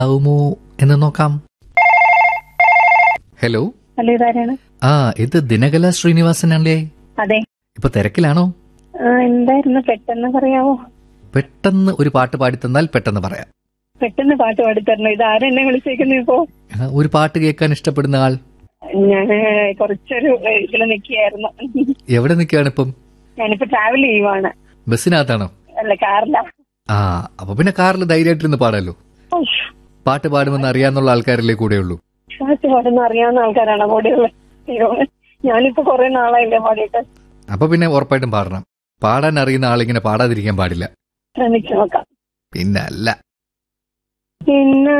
ആവുമോ എന്ന് നോക്കാം ഹലോ ഹലോ ഇതാരാണ് ആ ഇത് ദിനകല ശ്രീനിവാസൻ അല്ലേ അതെ ഇപ്പൊ തിരക്കിലാണോ ആ, എന്തായിരുന്നു പെട്ടെന്ന് പറയാമോ പെട്ടെന്ന് ഒരു പാട്ട് പാടി തന്നാൽ പെട്ടെന്ന് പറയാം പെട്ടെന്ന് പാട്ട് പാടിത്തരണം ഇത് ആരെന്നെ വിളിച്ചേക്കുന്നു ഇപ്പോ ആ, ഒരു പാട്ട് കേൾക്കാൻ ഇഷ്ടപ്പെടുന്ന ആൾ ഞാൻ കുറച്ചൊരു ഇതിൽ നിൽക്കുകയായിരുന്നു എവിടെ നിൽക്കുകയാണ് ഇപ്പം ഞാനിപ്പോ ട്രാവൽ ചെയ്യുവാണ് ബസ്സിനകത്താണോ അല്ല കാറില ആ അപ്പൊ പിന്നെ കാറിൽ ധൈര്യമായിട്ടിരുന്ന് പാടാലോ പാട്ട് പാടുമെന്ന് അറിയാന്നുള്ള ആൾക്കാരല്ലേ കൂടെയുള്ളൂ പാട്ട് പാടുന്ന അറിയാവുന്ന ആൾക്കാരാണ് കൂടെയുള്ളത് അയ്യോ ഞാനിപ്പോ കുറെ നാളായില്ലേ പാടിയിട്ട് അപ്പൊ പിന്നെ ഉറപ്പായിട്ടും പാടണം പാടാൻ അറിയുന്ന ആളിങ്ങനെ പാടാതിരിക്കാൻ പാടില്ല ശ്രമിച്ചു നോക്കാം പിന്നെ അല്ല പിന്നെ